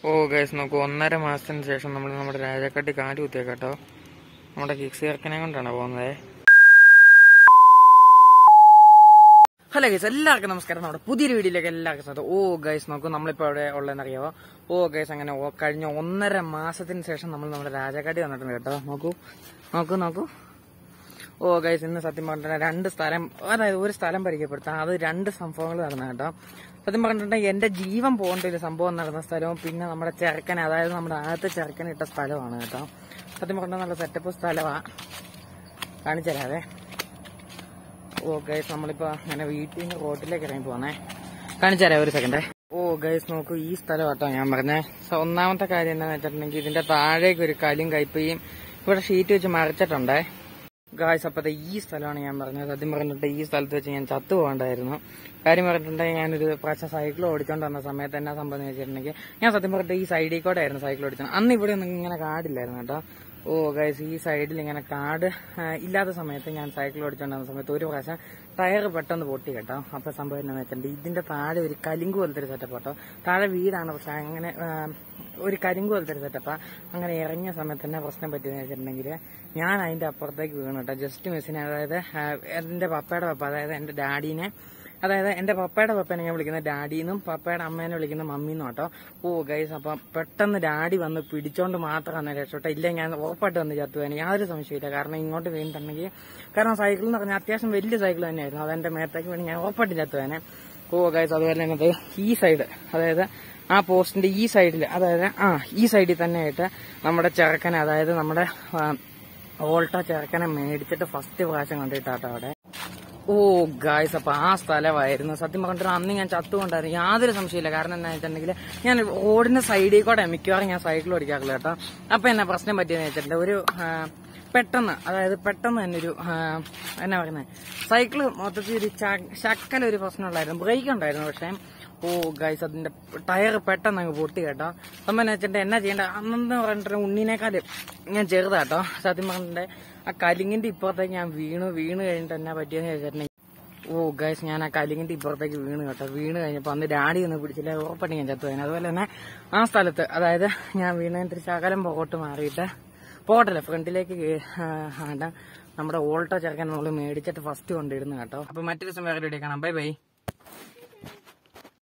ഓ guys നോക്കൂ ഒന്നര മാസത്തിന് ശേഷം നമ്മൾ നമ്മുടെ രാജാക്കാട്ടി കാല് കുത്തിയ കേട്ടോ നമ്മുടെ കിക്സ് ചേർക്കനെ കൊണ്ടാണ് പോകുന്നത് ഹലോ ഗൈസ് എല്ലാവർക്കും നമസ്കാരം നമ്മുടെ പുതിയൊരു വീഡിയോയിലേക്ക് എല്ലാവർക്കും സ്വാഗതം ഓ ഗൈസ് നോക്കൂ നമ്മളിപ്പോൾ അവിടെ ഉള്ളതെന്ന് അറിയാവോ ഓ ഗൈസ് അങ്ങനെ ഓ കഴിഞ്ഞ ഒന്നര മാസത്തിന് ശേഷം നമ്മൾ നമ്മുടെ രാജാക്കാട്ടി വന്നിട്ടുണ്ട് കേട്ടോ നോക്കൂ നോക്കൂ നോക്കൂ ഓ ഗൈസ് ഇന്ന് സത്യം പറഞ്ഞിട്ടുണ്ടെങ്കിൽ രണ്ട് സ്ഥലം അതായത് ഒരു സ്ഥലം പരിചയപ്പെടുത്താം അത് രണ്ട് സംഭവങ്ങൾ നടന്ന കേട്ടോ സത്യം പറഞ്ഞിട്ടുണ്ടെങ്കിൽ എന്റെ ജീവൻ പോകേണ്ട ഒരു സംഭവം നടന്ന സ്ഥലവും പിന്നെ നമ്മുടെ ചെറുക്കൻ അതായത് നമ്മുടെ ആദ്യത്തെ ചെറുക്കൻ ഇട്ട സ്ഥലമാണ് കേട്ടോ സത്യം പറഞ്ഞാൽ നല്ല സെറ്റപ്പ് സ്ഥലമാണ് കാണിച്ചു തരാവേ ഓ ഗൈസ് നമ്മളിപ്പോ അങ്ങനെ വീട്ടിൽ നിന്ന് റോഡിലേക്ക് ഇറങ്ങി പോന്നേ കാണിച്ചു തരാം ഒരു സെക്കൻഡ് ഓ ഗൈസ് നോക്കൂ ഈ സ്ഥലം കേട്ടോ ഞാൻ പറഞ്ഞേ സോ, ഒന്നാമത്തെ കാര്യം എന്താണെന്ന് വെച്ചിട്ടുണ്ടെങ്കിൽ ഇതിന്റെ താഴേക്ക് ഒരു കല്ലും കയ്പയും ഇവിടെ ഷീറ്റ് വെച്ച് മറിച്ചിട്ടുണ്ടേ ഗായ്സ് അപ്പത്തെ ഈ സ്ഥലമാണ് ഞാൻ പറഞ്ഞത് സത്യം പറഞ്ഞിട്ട് ഈ സ്ഥലത്ത് വെച്ച് ഞാൻ ചത്തു പോകണ്ടായിരുന്നു കാര്യം പറഞ്ഞിട്ടുണ്ടെങ്കിൽ ഞാനൊരു പ്രാവശ്യം സൈക്കിൾ ഓടിച്ചോണ്ട് വന്ന സമയത്ത് എന്നാ സംഭവം എന്ന് വെച്ചിട്ടുണ്ടെങ്കിൽ ഞാൻ സത്യം പറഞ്ഞിട്ട് ഈ സൈഡിൽ കൂടെ ആയിരുന്നു സൈക്കിൾ ഓടിച്ചത് അന്ന് ഇവിടെ ഒന്നും ഇങ്ങനെ കാടില്ലായിരുന്നു കേട്ടോ ഓ ഗൈസ് ഈ സൈഡിൽ ഇങ്ങനെ കാട് ആ, ഇല്ലാത്ത സമയത്ത് ഞാൻ സൈക്കിൾ ഓടിച്ചോണ്ട് വന്ന സമയത്ത് ഒരു പ്രാവശ്യം ടയർ പെട്ടെന്ന് പൊട്ടി കേട്ടോ അപ്പൊ സംഭവം എന്താണെന്ന് വെച്ചിട്ടുണ്ടെങ്കിൽ ഇതിന്റെ താഴെ ഒരു കലിങ്ക് പോലത്തെ ഒരു സെറ്റപ്പ് കേട്ടോ താഴെ വീടാണ് പക്ഷെ അങ്ങനെ ആ, ഒരു കരിങ്ക് പോലത്തെ ഒരു സെറ്റപ്പാ അങ്ങനെ ഇറങ്ങിയ സമയത്ത് തന്നെ പ്രശ്നം പറ്റിയെന്ന് വെച്ചിട്ടുണ്ടെങ്കിൽ ഞാൻ അതിന്റെ അപ്പുറത്തേക്ക് വീണു കേട്ടോ ജസ്റ്റ് മിസ്സിനെ അതായത് ആ, എന്റെ പപ്പയുടെ പപ്പ അതായത് എന്റെ ഡാഡീനെ അതായത് എന്റെ പപ്പയുടെ പപ്പനെ ഞാൻ വിളിക്കുന്നത് ഡാഡിന്നും പപ്പയുടെ അമ്മേനെ വിളിക്കുന്ന മമ്മിന്നും കേട്ടോ ഓ ഗൈസ് അപ്പം പെട്ടെന്ന് ഡാഡി വന്ന് പിടിച്ചോണ്ട് മാത്രമാണ് രക്ഷപ്പെട്ടെ ഇല്ല ഞാൻ ഉറപ്പായിട്ട് വന്ന് ചത്തുവാൻ യാതൊരു സംശയമില്ല കാരണം ഇങ്ങോട്ട് വീണിട്ടുണ്ടെങ്കിൽ കാരണം സൈക്കിൾ എന്ന് പറഞ്ഞാൽ അത്യാവശ്യം വലിയ സൈക്കിൾ തന്നെയായിരുന്നു അതെന്റെ മേത്തേക്ക് വേണ്ടി ഞാൻ ഉറപ്പായിട്ട് ചത്തുവാനെ ഓ ഗൈസ് അതുപോലെ തന്നെ ഇത് ഈ സൈഡ് അതായത് ആ പോസ്റ്റിന്റെ ഈ സൈഡിൽ അതായത് ആ ഈ സൈഡിൽ തന്നെ ആയിട്ട് നമ്മുടെ ചെറുക്കനെ അതായത് നമ്മുടെ ആ, ഓൾട്ട ചെറുക്കനെ മേടിച്ചിട്ട് ഫസ്റ്റ് പ്രാവശ്യം കണ്ടിട്ടാട്ടോ അവിടെ ഓ ഗായ്സ് അപ്പൊ ആ സ്ഥലമായിരുന്നു സത്യം പറഞ്ഞിട്ട് അന്ന് ഞാൻ ചത്തുകൊണ്ടായിരുന്നു യാതൊരു സംശയമില്ല കാരണം എന്താ വെച്ചിട്ടുണ്ടെങ്കിൽ ഞാൻ റോഡിന്റെ സൈഡിൽ കൂടെ മിക്കവാറും ഞാൻ സൈക്കിൾ ഓടിക്കാറില്ല കേട്ടോ അപ്പൊ എന്നാ പ്രശ്നം പറ്റിയെന്ന് വെച്ചിട്ടുണ്ടെങ്കിൽ ഒരു ആ, പെട്ടെന്ന് അതായത് പെട്ടെന്ന് തന്നെ ഒരു ആ, എന്നാ പറയുന്നത് സൈക്കിള് മൊത്തത്തിൽ ഒരു ച- ശക്കലൊരു പ്രശ്നമുണ്ടായിരുന്നു ബ്രേക്ക് ഉണ്ടായിരുന്നു പക്ഷേ ഓ ഗൈസ് അതിന്റെ ടയർ പെട്ടെന്ന് അങ്ങ് പൊട്ടി കേട്ടോ സംഭവം എന്ന് വെച്ചിട്ട് എന്നാ ചെയ്യേണ്ട അന്നെന്ന് പറഞ്ഞിട്ട് ഉണ്ണിനേക്കാൾ ഞാൻ ചെറുതാട്ടോ സത്യം പറഞ്ഞിട്ട് ആ കലിങ്ങിന്റെ ഇപ്പുറത്തേക്ക് ഞാൻ വീണു വീണ് കഴിഞ്ഞിട്ട് എന്നാ പറ്റിയെന്ന് ചോദിച്ചിട്ടുണ്ടെങ്കിൽ ഓ ഗൈസ് ഞാൻ ആ കലിങ്ങിന്റെ ഇപ്പുറത്തേക്ക് വീണ് കേട്ടോ വീണ് കഴിഞ്ഞപ്പോൾ അന്ന് ഡാഡി ഒന്നും പിടിച്ചില്ല ഉറപ്പായിട്ട് ഞാൻ ചത്തുപോയി അതുപോലെ തന്നെ ആ സ്ഥലത്ത് അതായത് ഞാൻ വീണതിന്റെ ശകലം പുറകോട്ട് മാറിയിട്ട് പോകട്ടല്ലേ ഫ്രണ്ടിലേക്ക് കേ- ആ, ആണ്ട നമ്മുടെ ഓൾട്ടോ ചെറുക്കൻ നമ്മൾ മേടിച്ചിട്ട് ഫസ്റ്റ് കൊണ്ടിരുന്നു കേട്ടോ അപ്പൊ മറ്റൊരു സമയം വേറെ കാണാം ബൈ ബൈ